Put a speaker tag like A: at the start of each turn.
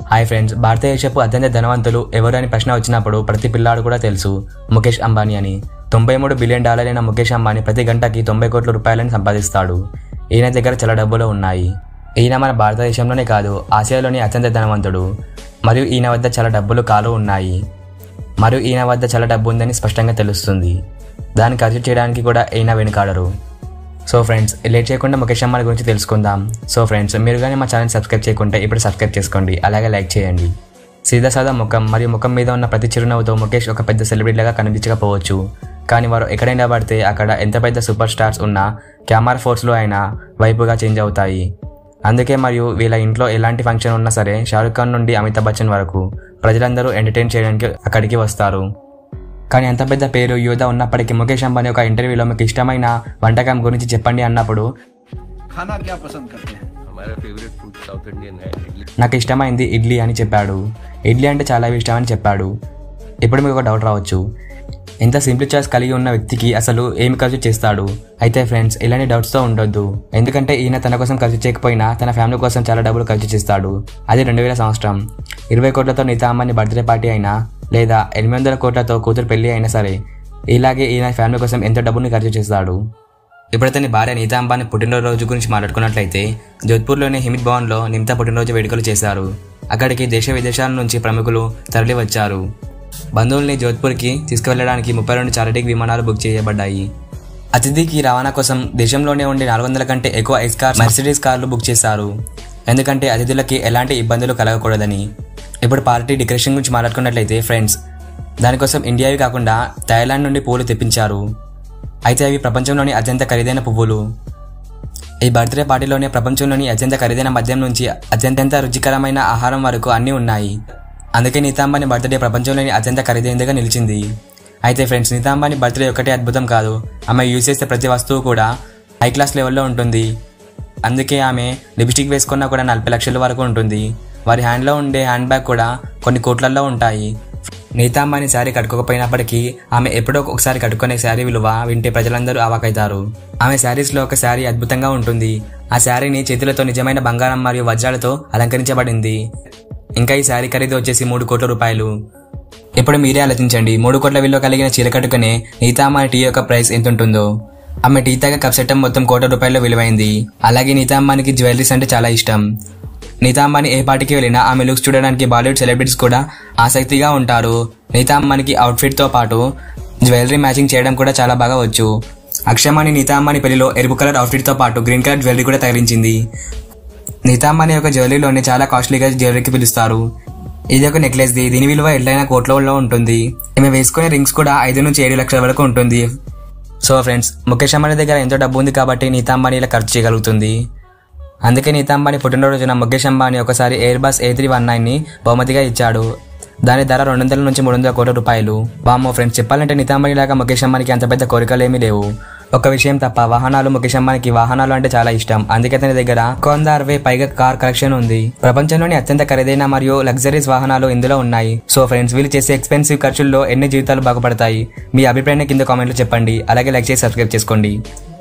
A: hi friends భారతదేశపు అత్యంత ధనవంతులు ఎవరు అని ప్రశ్న వచ్చినప్పుడు ప్రతి పిల్లాడు కూడా తెలుసు ముఖేష్ అంబానీ అని తొంభై మూడు బిలియన్ డాలర్లైన ముఖేష్ అంబానీ ప్రతి గంటకి తొంభై కోట్ల రూపాయలని సంపాదిస్తాడు ఈయన దగ్గర చాలా డబ్బులు ఉన్నాయి ఈయన మన భారతదేశంలోనే కాదు ఆసియాలోని అత్యంత ధనవంతుడు మరియు ఈయన వద్ద చాలా డబ్బులు కాలు ఉన్నాయి మరియు ఈయన వద్ద చాలా డబ్బు ఉందని స్పష్టంగా తెలుస్తుంది దాన్ని ఖర్చు చేయడానికి కూడా ఈయన వెనుకాడరు సో ఫ్రెండ్స్ లేట్ చేయకుండా ముఖేష్ అంబానీ గురించి తెలుసుకుందాం సో ఫ్రెండ్స్ మీరు కానీ మా ఛానల్ సబ్స్క్రైబ్ చేయకుంటే ఇప్పుడు సబ్స్క్రైబ్ చేసుకోండి అలాగే లైక్ చేయండి సీదా సాదా ముఖం మరియు ముఖం మీద ఉన్న ప్రతి చిరునవ్వుతో ముఖేష్ ఒక పెద్ద సెలబ్రిటీలాగా కనిపించకపోవచ్చు కానీ వారు ఎక్కడైనా పడితే అక్కడ ఎంత పెద్ద సూపర్ స్టార్స్ ఉన్నా కెమెరా ఫోర్స్లో అయినా వైపుగా చేంజ్ అవుతాయి అందుకే మరియు వీళ్ళ ఇంట్లో ఎలాంటి ఫంక్షన్ ఉన్నా సరే షారుఖ్ ఖాన్ నుండి అమితాబ్ బచ్చన్ వరకు ప్రజలందరూ ఎంటర్టైన్ చేయడానికి అక్కడికి వస్తారు కానీ అంత పెద్ద పేరు యూదా ఉన్నప్పటికీ ముఖేష్ అంబానీ ఒక ఇంటర్వ్యూలో మీకు ఇష్టమైన వంటకం గురించి చెప్పండి అన్నప్పుడు
B: खाना क्या पसंद करते हैं
C: हमारा फेवरेट फूड साउथ इंडियन है इडली
A: నాకు ఇష్టమైంది ఇడ్లీ అని చెప్పాడు ఇడ్లీ అంటే చాలా ఇష్టం అని చెప్పాడు ఇప్పుడు మీకు ఒక డౌట్ రావచ్చు ఇంత సింపుల్ చాయిస్ కలిగి ఉన్న వ్యక్తికి అసలు ఏమి ఖర్చు చేస్తాడు అయితే ఫ్రెండ్స్ ఇలాంటి డౌట్స్తో ఉండొద్దు ఎందుకంటే ఈయన తన కోసం ఖర్చు చేయకపోయినా తన ఫ్యామిలీ కోసం చాలా డబ్బులు ఖర్చు చేస్తాడు అది రెండు వేల సంవత్సరం ఇరవై కోట్లతో నీతా అమ్మని బర్త్డే పార్టీ అయినా లేదా ఎనిమిది వందల కోట్లతో కూతురు పెళ్లి అయినా సరే ఇలాగే ఈయన ఫ్యామిలీ కోసం ఎంతో డబ్బుని ఖర్చు చేస్తాడు ఇప్పుడు అతని భార్య నీతా అంబానీ పుట్టినరోజు గురించి మాట్లాడుకున్నట్లయితే జోధ్పూర్లోని హిమిత్ భవన్లో నిమితా పుట్టినరోజు వేడుకలు చేశారు అక్కడికి దేశ విదేశాల నుంచి ప్రముఖులు తరలి వచ్చారు బంధువుల్ని జోధ్పూర్కి తీసుకువెళ్ళడానికి ముప్పై రెండు చారిటీ విమానాలు బుక్ చేయబడ్డాయి అతిథికి రవాణా కోసం దేశంలోనే ఉండే నాలుగు వందల కంటే ఎక్కువ ఎక్స్ కార్ మర్సిడీస్ కార్లు బుక్ చేశారు ఎందుకంటే అతిథులకి ఎలాంటి ఇబ్బందులు కలగకూడదని ఇప్పుడు పార్టీ డెకరేషన్ గురించి మాట్లాడుకున్నట్లయితే ఫ్రెండ్స్ దానికోసం ఇండియావి కాకుండా థాయిలాండ్ నుండి పూలు తెప్పించారు అయితే అవి ప్రపంచంలోని అత్యంత ఖరీదైన పువ్వులు ఈ బర్త్డే పార్టీలోనే ప్రపంచంలోని అత్యంత ఖరీదైన మద్యం నుంచి అత్యంత రుచికరమైన ఆహారం వరకు అన్నీ ఉన్నాయి అందుకే నీతాంబాని బర్త్డే ప్రపంచంలోని అత్యంత ఖరీదైనదిగా నిలిచింది అయితే ఫ్రెండ్స్ నీతాంబాని బర్త్డే ఒకటే అద్భుతం కాదు ఆమె యూజ్ చేసే ప్రతి వస్తువు కూడా హై క్లాస్ లెవెల్లో ఉంటుంది అందుకే ఆమె లిప్స్టిక్ వేసుకున్నా కూడా నలభై లక్షల వరకు ఉంటుంది వారి హ్యాండ్లో ఉండే హ్యాండ్ బ్యాగ్ కూడా కొన్ని కోట్లల్లో ఉంటాయి నీతాంబాని శారీ కట్టుకోకపోయినప్పటికీ ఆమె ఎప్పుడో ఒకసారి కట్టుకునే శారీ విలువ వింటే ప్రజలందరూ అవాకైతారు ఆమె శారీస్లో ఒక శారీ అద్భుతంగా ఉంటుంది ఆ శారీని చేతులతో నిజమైన బంగారం మరియు వజ్రాలతో అలంకరించబడింది ఇంకా ఈ శారీ ఖరీదు వచ్చేసి మూడు కోట్ల రూపాయలు ఇప్పుడు మీరే ఆలోచించండి మూడు కోట్ల విలువ కలిగిన చీర కట్టుకునే నీతాంబాని టీ యొక్క ప్రైస్ ఎంత ఉంటుందో ఆమె టీ తాగ కప్ సెట్టం మొత్తం కోట్ల రూపాయల్లో విలువైంది అలాగే నీతాంబానికి జ్యువెలరీస్ అంటే చాలా ఇష్టం నీతా అంబానీ ఏ పార్టీకి వెళ్ళినా ఆమె లుక్స్ చూడడానికి బాలీవుడ్ సెలబ్రిటీస్ కూడా ఆసక్తిగా ఉంటారు నీతా అంబానీకి అవుట్ఫిట్తో పాటు జ్యువెలరీ మ్యాచింగ్ చేయడం కూడా చాలా బాగా వచ్చు అక్షమాని నీతా అంబానీ పెళ్లిలో ఎరుపు కలర్ అవుట్ఫిట్తో పాటు గ్రీన్ కలర్ జ్యువెలరీ కూడా తగిలించింది నీతా అంబానీ యొక్క జ్యువెలరీలోనే చాలా కాస్ట్లీగా జ్యువెలరీకి పిలుస్తారు ఇది ఒక నెక్లెస్ ది దీని విలువ ఎట్లయినా కోట్లలో ఉంటుంది ఈమె వేసుకునే రింగ్స్ కూడా ఐదు నుంచి ఏడు లక్షల వరకు ఉంటుంది సో ఫ్రెండ్స్ ముఖేష్ అంబానీ దగ్గర ఎంతో డబ్బు ఉంది కాబట్టి నీతా అంబానీ ఇలా ఖర్చు చేయగలుగుతుంది అందుకే నీతా అంబానీ పుట్టినరోజున ముఖేష్ అంబానీ ఒకసారి Airbus A three one నైన్ని బహుమతిగా ఇచ్చాడు దాని ధర రెండు వందల నుంచి మూడు వందల కోట్ల రూపాయలు వామో ఫ్రెండ్స్ చెప్పాలంటే నీతా అంబానీ లాగా ముఖేష్ అంబానీకి అంత పెద్ద కోరికలు ఏమీ లేవు ఒక విషయం తప్ప వాహనాలు ముఖేష్ అంబానీకి వాహనాలు అంటే చాలా ఇష్టం అందుకే అతని దగ్గర కొంద అరవై పైగా కార్ కలెక్షన్ ఉంది ప్రపంచంలోని అత్యంత ఖరీదైన మరియు లగ్జరీస్ వాహనాలు ఇందులో ఉన్నాయి సో ఫ్రెండ్స్ వీళ్ళు చేసే ఎక్స్పెన్సివ్ ఖర్చుల్లో ఎన్ని జీవితాలు బాగుపడతాయి మీ అభిప్రాయాన్ని కింద కామెంట్లో చెప్పండి అలాగే లైక్ చేసి సబ్స్క్రైబ్ చేసుకోండి